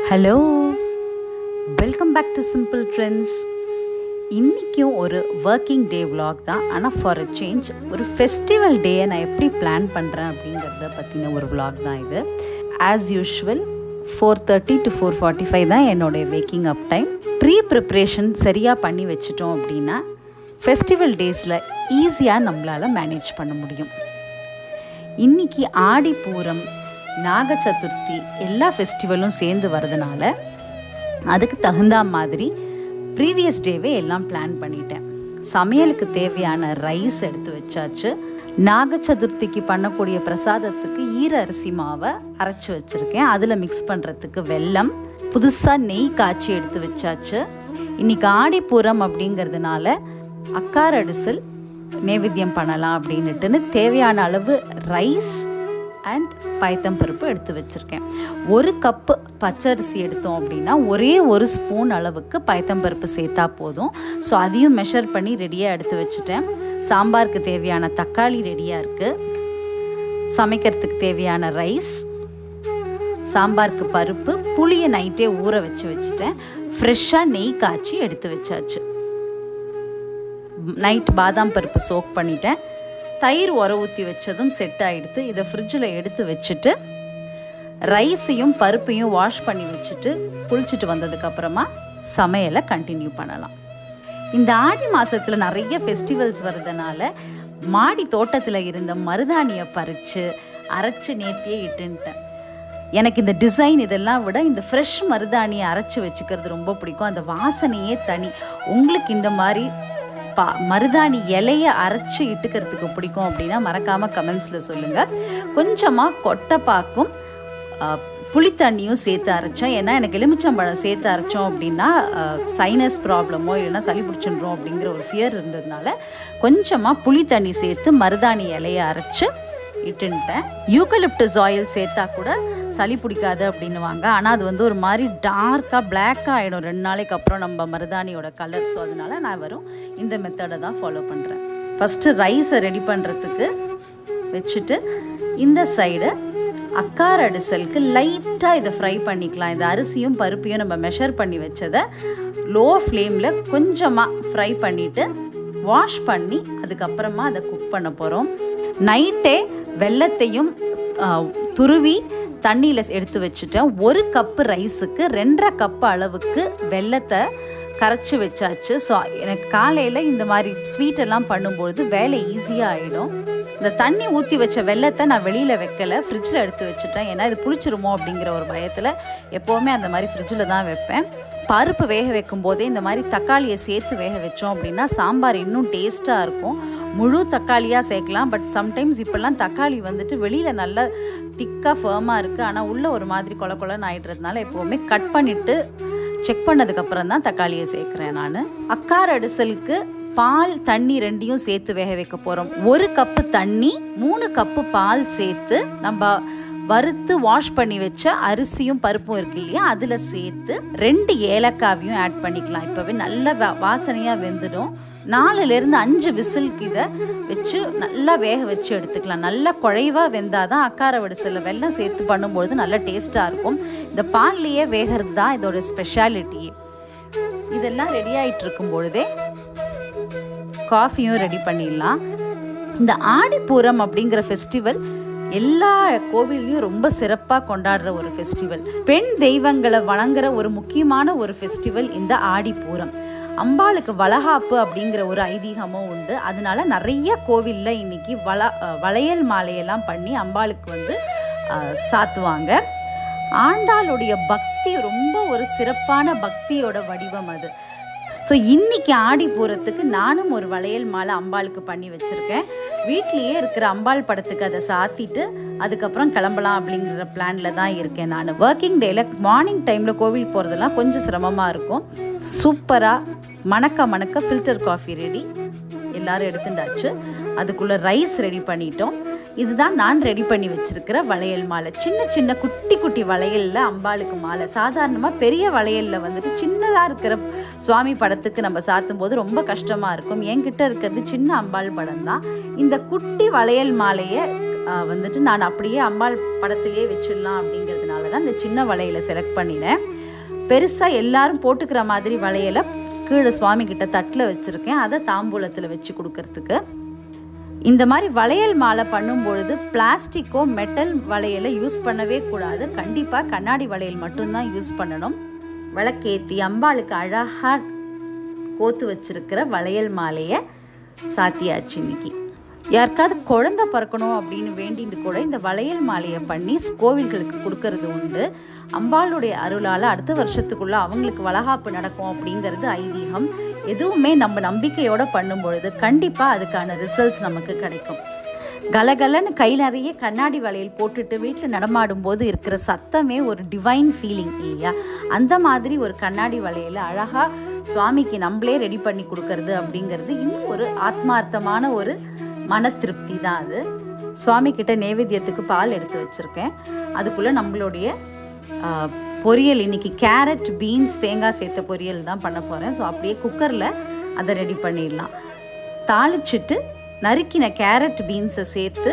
hello welcome back to simple trends இன்றைக்கும் ஒரு working day vlog தான் ஆனால் ஃபார் அ சேஞ்ச் ஒரு ஃபெஸ்டிவல் டேயை நான் எப்படி பிளான் பண்ணுறேன் அப்படிங்கிறத பற்றின ஒரு vlog தான் இது as usual four thirty to four forty five தான் என்னுடைய waking up time pre preparation சரியாக பண்ணி வச்சிட்டோம் அப்படின்னா ஃபெஸ்டிவல் டேஸில் ஈஸியாக நம்மளால் மேனேஜ் பண்ண முடியும் இன்னைக்கு ஆடி பூரம் நாக சதுர்த்தி எல்லா ஃபெஸ்டிவலும் சேர்ந்து வரதுனால அதுக்கு தகுந்த மாதிரி ப்ரீவியஸ் டேவே எல்லாம் பிளான் பண்ணிட்டேன் சமையலுக்கு தேவையான ரைஸ் எடுத்து வச்சாச்சு நாக சதுர்த்திக்கு பண்ணக்கூடிய பிரசாதத்துக்கு ஈர அரிசி மாவை அரைச்சி வச்சுருக்கேன் அதில் மிக்ஸ் பண்ணுறதுக்கு வெல்லம் புதுசாக நெய் காய்ச்சி எடுத்து வச்சாச்சு இன்னைக்கு ஆடிப்பூரம் அப்படிங்கிறதுனால அக்கார் அடிசல் நைவேத்தியம் பண்ணலாம் அப்படின்னுட்டுன்னு தேவையான அளவு ரைஸ் அண்ட் பயத்தம் பருப்பு எடுத்து வச்சுருக்கேன் ஒரு கப்பு பச்சரிசி எடுத்தோம் அப்படின்னா ஒரே ஒரு ஸ்பூன் அளவுக்கு பயத்தம் பருப்பு சேர்த்தா போதும் ஸோ அதையும் மெஷர் பண்ணி ரெடியாக எடுத்து வச்சுட்டேன் சாம்பாருக்கு தேவையான தக்காளி ரெடியாக இருக்குது சமைக்கிறதுக்கு தேவையான ரைஸ் சாம்பாருக்கு பருப்பு புளியை நைட்டே ஊற வச்சு வச்சுட்டேன் ஃப்ரெஷ்ஷாக நெய் காய்ச்சி எடுத்து வச்சாச்சு நைட் பாதாம் பருப்பு சோக் பண்ணிட்டேன் தயிர் உர ஊற்றி வச்சதும் செட் ஆகிடுது இதை ஃப்ரிட்ஜில் எடுத்து வச்சுட்டு ரைஸையும் பருப்பையும் வாஷ் பண்ணி வச்சுட்டு குளிச்சுட்டு வந்ததுக்கப்புறமா சமையலை கண்டினியூ பண்ணலாம் இந்த ஆடி மாதத்தில் நிறைய ஃபெஸ்டிவல்ஸ் வர்றதுனால மாடி தோட்டத்தில் இருந்த மருதாணியை பறித்து அரைச்சி நேத்தியே இட்டுன்ட்டேன் எனக்கு இந்த டிசைன் இதெல்லாம் விட இந்த ஃப்ரெஷ் மருதாணியை அரைச்சி வச்சுக்கிறது ரொம்ப பிடிக்கும் அந்த வாசனையே தனி உங்களுக்கு இந்த மாதிரி பா மருதாணி இலையை அரைச்சி இட்டுக்கிறதுக்கு பிடிக்கும் அப்படின்னா மறக்காமல் கமெண்ட்ஸில் சொல்லுங்கள் கொஞ்சமாக கொட்டைப்பாக்கும் புளித்தண்ணியும் சேர்த்து அரைச்சேன் ஏன்னா எனக்கு எலுமிச்சம்பழம் சேர்த்து அரைச்சோம் அப்படின்னா சைனஸ் ப்ராப்ளமோ இல்லைன்னா சளி பிடிச்சின்றோம் அப்படிங்கிற ஒரு ஃபியர் இருந்ததுனால கொஞ்சமாக புளித்தண்ணி சேர்த்து மருதாணி இலையை அரைச்சி இட்டுன்ட்டேன் யூக்கலிப்டஸ் ஆயில் சேர்த்தா கூட சளி பிடிக்காது அப்படின்னுவாங்க ஆனால் அது வந்து ஒரு மாதிரி டார்க்காக பிளாக்காக ஆகிடும் ரெண்டு நாளைக்கு அப்புறம் நம்ம மருதாணியோட கலர் ஸோ அதனால நான் வரும் இந்த மெத்தடை தான் ஃபாலோ பண்ணுறேன் ஃபஸ்ட்டு ரைஸை ரெடி பண்ணுறதுக்கு வச்சுட்டு இந்த சைடு அக்கார் அடிசலுக்கு லைட்டாக இதை ஃப்ரை பண்ணிக்கலாம் இந்த அரிசியும் பருப்பையும் நம்ம மெஷர் பண்ணி வச்சதை லோ ஃப்ளேமில் கொஞ்சமாக ஃப்ரை பண்ணிவிட்டு வாஷ் பண்ணி அதுக்கப்புறமா அதை குக் பண்ண போகிறோம் நைட்டே வெள்ளத்தையும் துருவி தண்ணியில் எடுத்து வச்சுட்டேன் ஒரு கப்பு ரைஸுக்கு ரெண்டரை கப்பு அளவுக்கு வெள்ளத்தை கரைச்சி வச்சாச்சு ஸோ எனக்கு காலையில் இந்த மாதிரி ஸ்வீட்டெல்லாம் பண்ணும்பொழுது வேலை ஈஸியாக ஆகிடும் இந்த தண்ணி ஊற்றி வச்ச வெள்ளத்தை நான் வெளியில் வைக்கலை ஃப்ரிட்ஜில் எடுத்து வச்சுட்டேன் ஏன்னா இது புளிச்சிருமோ அப்படிங்கிற ஒரு பயத்தில் எப்போவுமே அந்த மாதிரி ஃப்ரிட்ஜில் தான் வைப்பேன் பருப்பு வேக வைக்கும் போதே இந்த மாதிரி தக்காளியை சேர்த்து வேக வச்சோம் அப்படின்னா சாம்பார் இன்னும் டேஸ்ட்டாக இருக்கும் முழு தக்காளியாக சேர்க்கலாம் பட் சம்டைம்ஸ் இப்போல்லாம் தக்காளி வந்துட்டு வெளியில் நல்லா திக்காக ஃபேமாக இருக்குது ஆனால் உள்ளே ஒரு மாதிரி கொல கொலன்னு ஆகிடுறதுனால எப்போவுமே கட் பண்ணிவிட்டு செக் பண்ணதுக்கப்புறம் தான் தக்காளியை சேர்க்குறேன் நான் அக்கார் அடிசலுக்கு பால் தண்ணி ரெண்டையும் சேர்த்து வேக வைக்க போகிறோம் ஒரு கப்பு தண்ணி மூணு கப்பு பால் சேர்த்து நம்ம வறுத்து வாஷ் பண்ணி வச்ச அரிசியும் பருப்பும் இருக்கு இல்லையா அதில் சேர்த்து ரெண்டு ஏலக்காவையும் ஆட் பண்ணிக்கலாம் இப்போவே நல்ல வாசனையாக வெந்துடும் நாலுலேருந்து அஞ்சு விசிலுக்கு இதை வச்சு நல்லா வேக வச்சு எடுத்துக்கலாம் நல்லா குழைவாக வெந்தால் தான் அக்கார வடிசலில் வெள்ளம் சேர்த்து பண்ணும்பொழுது நல்லா டேஸ்ட்டாக இருக்கும் இந்த பால்லையே வேகிறது தான் இதோட ஸ்பெஷாலிட்டியே இதெல்லாம் ரெடி ஆகிட்டு இருக்கும் பொழுதே காஃபியும் ரெடி பண்ணிடலாம் இந்த ஆடிப்பூரம் அப்படிங்கிற ஃபெஸ்டிவல் எல்லா கோவில்லையும் ரொம்ப சிறப்பாக கொண்டாடுற ஒரு ஃபெஸ்டிவல் பெண் தெய்வங்களை வணங்குற ஒரு முக்கியமான ஒரு ஃபெஸ்டிவல் இந்த ஆடிப்பூரம் அம்பாளுக்கு வளகாப்பு அப்படிங்கிற ஒரு ஐதீகமும் உண்டு அதனால நிறைய கோவிலில் இன்னைக்கு வள வளையல் மாலையெல்லாம் பண்ணி அம்பாளுக்கு வந்து சாத்துவாங்க ஆண்டாளுடைய பக்தி ரொம்ப ஒரு சிறப்பான பக்தியோட வடிவம் அது ஸோ இன்றைக்கி ஆடி போகிறதுக்கு நானும் ஒரு வளையல் மாலை அம்பாளுக்கு பண்ணி வச்சுருக்கேன் வீட்லேயே இருக்கிற அம்பாள் படத்துக்கு அதை சாத்திட்டு அதுக்கப்புறம் கிளம்பலாம் அப்படிங்கிற பிளானில் தான் இருக்கேன் நான் ஒர்க்கிங் டேயில் மார்னிங் டைமில் கோவில் போகிறதெல்லாம் கொஞ்சம் சிரமமாக இருக்கும் சூப்பராக மணக்க மணக்க ஃபில்டர் காஃபி ரெடி எல்லோரும் எடுத்துட்டாச்சு அதுக்குள்ளே ரைஸ் ரெடி பண்ணிட்டோம் இதுதான் நான் ரெடி பண்ணி வச்சுருக்கிற வளையல் மாலை சின்ன சின்ன குட்டி குட்டி வளையலில் அம்பாளுக்கு மாலை சாதாரணமாக பெரிய வளையலில் வந்துட்டு சின்னதாக இருக்கிற சுவாமி படத்துக்கு நம்ம சாத்தும் போது ரொம்ப கஷ்டமாக இருக்கும் என்கிட்ட இருக்கிறது சின்ன அம்பாள் படம் தான் இந்த குட்டி வளையல் மாலையை வந்துட்டு நான் அப்படியே அம்பாள் படத்திலேயே வச்சிடலாம் அப்படிங்கிறதுனால இருக்கிறதுனால தான் இந்த சின்ன வளையலை செலக்ட் பண்ணினேன் பெருசாக எல்லாரும் போட்டுக்கிற மாதிரி வளையலை கீழே சுவாமி கிட்ட தட்டில் வச்சுருக்கேன் அதை தாம்பூலத்தில் வச்சு கொடுக்கறதுக்கு இந்த மாதிரி வளையல் மாலை பண்ணும்பொழுது பிளாஸ்டிக்கோ மெட்டல் வளையலை யூஸ் பண்ணவே கூடாது கண்டிப்பாக கண்ணாடி வளையல் மட்டும்தான் யூஸ் பண்ணணும் விளக்கேத்தி அம்பாளுக்கு அழகாக கோத்து வச்சிருக்கிற வளையல் மாலையை சாத்தியாச்சு இன்னைக்கு யாருக்காவது குழந்தை பிறக்கணும் அப்படின்னு வேண்டிட்டு கூட இந்த வளையல் மாலையை பண்ணி கோவில்களுக்கு கொடுக்கறது உண்டு அம்பாளுடைய அருளால் அடுத்த வருஷத்துக்குள்ள அவங்களுக்கு வளகாப்பு நடக்கும் அப்படிங்கிறது ஐதீகம் எதுவுமே நம்ம நம்பிக்கையோட பண்ணும் பொழுது கண்டிப்பாக அதுக்கான ரிசல்ட்ஸ் நமக்கு கிடைக்கும் கலகலன்னு கை நிறைய கண்ணாடி வளையல் போட்டுட்டு வீட்டில் நடமாடும் போது இருக்கிற சத்தமே ஒரு டிவைன் ஃபீலிங் இல்லையா அந்த மாதிரி ஒரு கண்ணாடி வளையலை அழகாக சுவாமிக்கு நம்மளே ரெடி பண்ணி கொடுக்கறது அப்படிங்கிறது இன்னும் ஒரு ஆத்மார்த்தமான ஒரு மன திருப்தி தான் அது சுவாமி கிட்ட நைவேத்தியத்துக்கு பால் எடுத்து வச்சுருக்கேன் அதுக்குள்ளே நம்மளுடைய ஆ, பொரியல் இன்னைக்கு கேரட் பீன்ஸ் தேங்காய் சேர்த்த பொரியல் தான் பண்ண போகிறேன் ஸோ அப்படியே குக்கரில் அதை ரெடி பண்ணிடலாம் தாளிச்சிட்டு நறுக்கின கேரட் பீன்ஸை சேர்த்து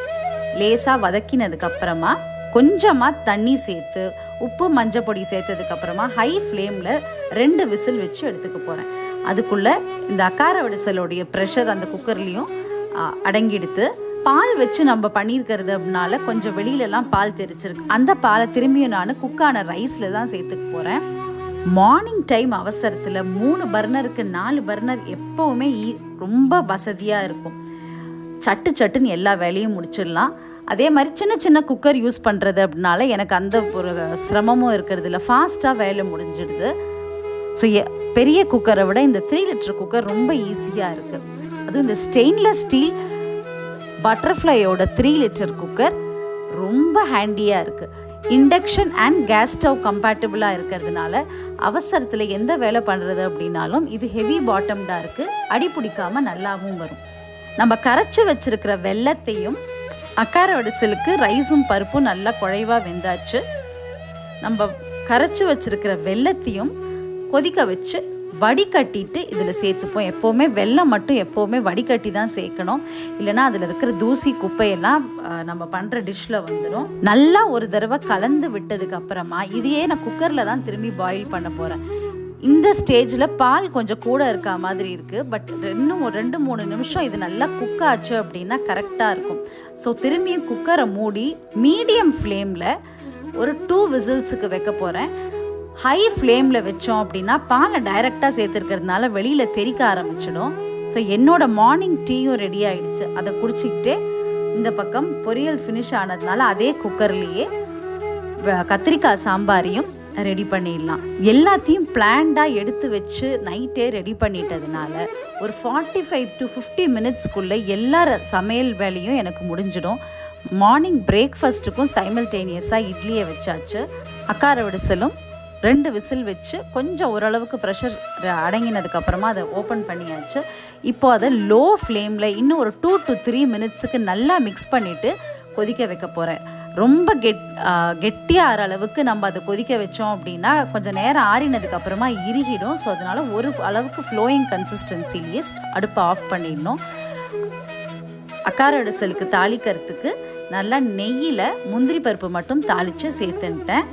லேசாக வதக்கினதுக்கு அப்புறமா கொஞ்சமாக தண்ணி சேர்த்து உப்பு மஞ்சள் பொடி சேர்த்ததுக்கு அப்புறமா ஹை ஃப்ளேமில் ரெண்டு விசில் வச்சு எடுத்துக்க போகிறேன் அதுக்குள்ளே இந்த அக்கார விடிசலுடைய ப்ரெஷர் அந்த குக்கர்லேயும் அடங்கிடுத்து பால் வச்சு நம்ம பண்ணியிருக்கிறது அப்படின்னால கொஞ்சம் வெளியிலலாம் பால் தெரிச்சிருக்கு அந்த பாலை திரும்பியும் நான் குக்கான ரைஸில் தான் சேர்த்துக்க போகிறேன் மார்னிங் டைம் அவசரத்தில் மூணு பர்னருக்கு நாலு பர்னர் எப்போவுமே ஈ- ரொம்ப வசதியாக இருக்கும் சட்டு சட்டுன்னு எல்லா வேலையும் முடிச்சிடலாம் அதே மாதிரி சின்ன சின்ன குக்கர் யூஸ் பண்ணுறது அப்படின்னால எனக்கு அந்த ஒரு சிரமமும் இருக்கிறது இல்லை ஃபாஸ்ட்டாக வேலை முடிஞ்சிடுது ஸோ பெரிய குக்கரை விட இந்த த்ரீ லிட்டர் குக்கர் ரொம்ப ஈஸியாக இருக்குது அதுவும் இந்த ஸ்டெயின்லெஸ் ஸ்டீல் பட்டர்ஃப்ளையோட த்ரீ லிட்டர் குக்கர் ரொம்ப ஹேண்டியாக இருக்குது இண்டக்ஷன் அண்ட் கேஸ் ஸ்டவ் கம்பேட்டபிளாக இருக்கிறதுனால அவசரத்தில் எந்த வேலை பண்ணுறது அப்படின்னாலும் இது ஹெவி பாட்டம்டாக இருக்குது அடி பிடிக்காம நல்லாவும் வரும் நம்ம கரைச்சி வச்சிருக்கிற வெள்ளத்தையும் அக்கார வடிசலுக்கு ரைஸும் பருப்பும் நல்லா குழைவாக வெந்தாச்சு நம்ம கரைச்சி வச்சிருக்கிற வெள்ளத்தையும் கொதிக்க வச்சு வடிகட்டிட்டு இதில் சேர்த்துப்போம் எப்போவுமே வெல்லம் மட்டும் எப்போவுமே வடிகட்டி தான் சேர்க்கணும் இல்லைன்னா அதில் இருக்கிற தூசி குப்பையெல்லாம் அஹ், நம்ம பண்ணுற டிஷ்ஷில் வந்துடும் நல்லா ஒரு தடவை கலந்து விட்டதுக்கு அப்புறமா இதையே நான் குக்கரில் தான் திரும்பி பாயில் பண்ண போகிறேன் இந்த ஸ்டேஜில் பால் கொஞ்சம் கூட இருக்க மாதிரி இருக்குது பட் ரெண்டும் ஒரு ரெண்டு மூணு நிமிஷம் இது நல்லா குக் ஆச்சு அப்படின்னா கரெக்டாக இருக்கும் ஸோ திரும்பியும் குக்கரை மூடி மீடியம் ஃப்ளேமில் ஒரு டூ விசில்ஸுக்கு வைக்க போகிறேன் ஹை ஃப்ளேமில் வச்சோம் அப்படின்னா பாலை டைரெக்டாக சேர்த்துருக்கிறதுனால வெளியில் தெறிக்க ஆரம்பிச்சிடும் ஸோ என்னோட மார்னிங் டீயும் ரெடி ஆயிடுச்சு அதை குடிச்சிக்கிட்டே இந்த பக்கம் பொரியல் ஃபினிஷ் ஆனதுனால அதே குக்கர்லேயே வ- கத்திரிக்காய் சாம்பாரையும் ரெடி பண்ணிடலாம் எல்லாத்தையும் பிளான்டாக எடுத்து வச்சு நைட்டே ரெடி பண்ணிட்டதுனால ஒரு ஃபார்ட்டி ஃபைவ் டு ஃபிஃப்டி மினிட்ஸ்க்குள்ளே எல்லா ர- சமையல் வேலையும் எனக்கு முடிஞ்சிடும் மார்னிங் பிரேக்ஃபாஸ்ட்டுக்கும் சைமல்டேனியஸாக இட்லியை வச்சாச்சு அக்கார விடிசலும் ரெண்டு விசில் வச்சு கொஞ்சம் ஓரளவுக்கு ப்ரெஷர் அடங்கினதுக்கு அப்புறமா அதை ஓப்பன் பண்ணியாச்சு இப்போ அதை லோ ஃப்ளேமில் இன்னும் ஒரு டூ டு த்ரீ மினிட்ஸுக்கு நல்லா மிக்ஸ் பண்ணிவிட்டு கொதிக்க வைக்க போகிறேன் ரொம்ப கெட் கெட்டியாகிற அளவுக்கு நம்ம அதை கொதிக்க வச்சோம் அப்படின்னா கொஞ்சம் நேரம் ஆறினதுக்கு அப்புறமா இறுகிடும் ஸோ அதனால் ஒரு அளவுக்கு ஃப்ளோயிங் கன்சிஸ்டன்சிலேயே அடுப்பை ஆஃப் பண்ணிடணும் அக்கார அடிசலுக்கு தாளிக்கிறதுக்கு நல்லா நெய்யில் முந்திரி பருப்பு மட்டும் தாளித்து சேர்த்துன்ட்டேன்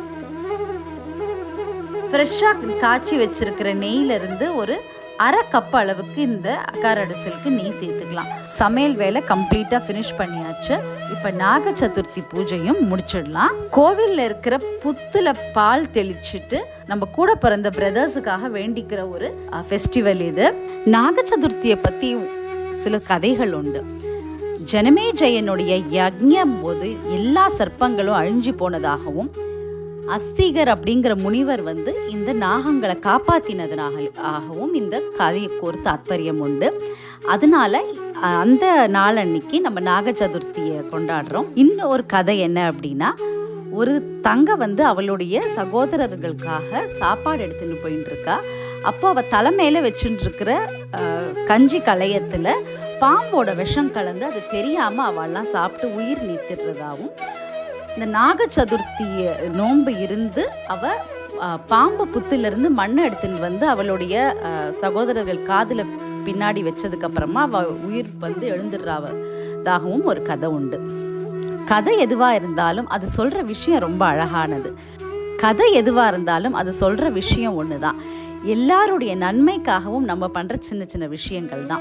ஃப்ரெஷ்ஷாக காய்ச்சி வச்சிருக்கிற நெய்யிலிருந்து ஒரு அரை கப் அளவுக்கு இந்த அக்கார அடிசலுக்கு நெய் சேர்த்துக்கலாம் சமையல் வேலை கம்ப்ளீட்டாக ஃபினிஷ் பண்ணியாச்சு இப்போ நாக சதுர்த்தி பூஜையும் முடிச்சிடலாம் கோவிலில் இருக்கிற புத்துல பால் தெளிச்சிட்டு நம்ம கூட பிறந்த பிரதர்ஸுக்காக வேண்டிக்கிற ஒரு ஃபெஸ்டிவல் இது நாக சதுர்த்தியை பற்றி சில கதைகள் உண்டு ஜனமேஜயனுடைய யக்ஞம் போது எல்லா சர்ப்பங்களும் அழிஞ்சு போனதாகவும் அஸ்திகர் அப்படிங்கிற முனிவர் வந்து இந்த நாகங்களை காப்பாத்தினதுனாக ஆகவும் இந்த கதைக்கு ஒரு தாத்பரியம் உண்டு அதனால அஹ், அந்த நாளன்னைக்கு நம்ம நாக சதுர்த்தியை கொண்டாடுறோம் இன்னும் ஒரு கதை என்ன அப்படின்னா ஒரு தங்க வந்து அவளுடைய சகோதரர்களுக்காக சாப்பாடு எடுத்துன்னு போயின்னு இருக்கா அப்போ அவள் தலைமையில வச்சுட்டு இருக்கிற அஹ், கஞ்சி கலையத்தில் பாம்போட விஷம் கலந்து அது தெரியாமல் அவள்லாம் சாப்பிட்டு உயிர் நீத்திடுறதாவும் இந்த நாக சதுர்த்தி நோன்பு இருந்து அவ அஹ், பாம்பு புத்திலிருந்து மண்ணை எடுத்துன்னு வந்து அவளுடைய அஹ், சகோதரர்கள் காதில் பின்னாடி வச்சதுக்கு அப்புறமா அவ உயிர் வந்து எழுந்துடுறாவதாகவும் ஒரு கதை உண்டு கதை எதுவாக இருந்தாலும் அது சொல்கிற விஷயம் ரொம்ப அழகானது கதை எதுவாக இருந்தாலும் அது சொல்கிற விஷயம் ஒன்று தான் எல்லாருடைய நன்மைக்காகவும் நம்ம பண்ணுற சின்ன சின்ன விஷயங்கள் தான்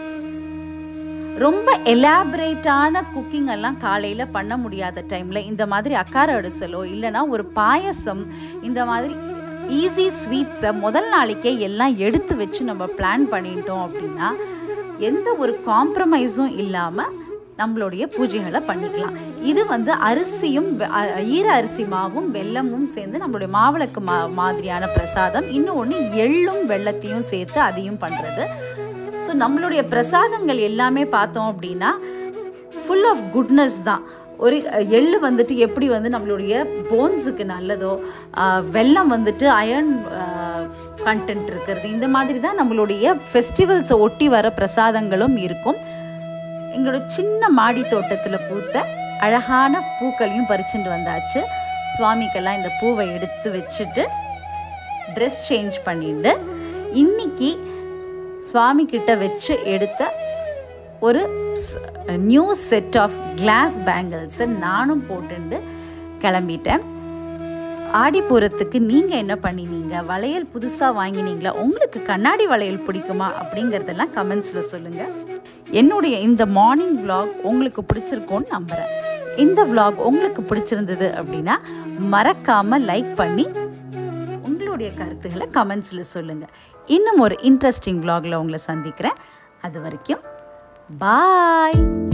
ரொம்ப எலாபரேட்டான குக்கிங் எல்லாம் காலையில் பண்ண முடியாத டைமில் இந்த மாதிரி அக்கார அடிசலோ இல்லைனா ஒரு பாயசம் இந்த மாதிரி ஈஸி ஸ்வீட்ஸை முதல் நாளைக்கே எல்லாம் எடுத்து வச்சு நம்ம பிளான் பண்ணிட்டோம் அப்படின்னா எந்த ஒரு காம்ப்ரமைஸும் இல்லாமல் நம்மளுடைய பூஜைகளை பண்ணிக்கலாம் இது வந்து அரிசியும் வெ- அ- ஈர அரிசி மாவும் வெல்லமும் சேர்ந்து நம்மளுடைய மாவிளக்கு மா மாதிரியான பிரசாதம் இன்னொன்று எள்ளும் வெள்ளத்தையும் சேர்த்து அதையும் பண்ணுறது ஸோ நம்மளுடைய பிரசாதங்கள் எல்லாமே பார்த்தோம் அப்படின்னா ஃபுல் ஆஃப் குட்னஸ் தான் ஒரு அஹ், எள்ளு வந்துட்டு எப்படி வந்து நம்மளுடைய போன்ஸுக்கு நல்லதோ ஆஹ், வெல்லம் வந்துட்டு அயர்ன் கண்டென்ட் இருக்கிறது இந்த மாதிரி தான் நம்மளுடைய ஃபெஸ்டிவல்ஸை ஒட்டி வர பிரசாதங்களும் இருக்கும் எங்களோட சின்ன மாடி தோட்டத்தில் பூத்த அழகான பூக்களையும் பறிச்சுட்டு வந்தாச்சு சுவாமிக்கெல்லாம் இந்த பூவை எடுத்து வச்சுட்டு ட்ரெஸ் சேஞ்ச் பண்ணிட்டு இன்னைக்கு சுவாமி கிட்ட வச்சு எடுத்த ஒரு நியூ செட் ஆஃப் கிளாஸ் பேங்கிள்ஸை நானும் போட்டுண்டு கிளம்பிட்டேன் ஆடிப்பூரத்துக்கு நீங்கள் என்ன பண்ணினீங்க வளையல் புதுசாக வாங்கினீங்களா உங்களுக்கு கண்ணாடி வளையல் பிடிக்குமா அப்படிங்கிறதெல்லாம் கமெண்ட்ஸில் சொல்லுங்கள் என்னுடைய இந்த மார்னிங் vlog உங்களுக்கு பிடிச்சிருக்கோன்னு நம்புகிறேன் இந்த vlog உங்களுக்கு பிடிச்சிருந்தது அப்படின்னா மறக்காமல் லைக் பண்ணி உங்களுடைய கருத்துக்களை கமெண்ட்ஸில் சொல்லுங்கள் இன்னும் ஒரு இன்ட்ரெஸ்டிங் vlogல உங்களை சந்திக்கிறேன் அது வரைக்கும் பாய்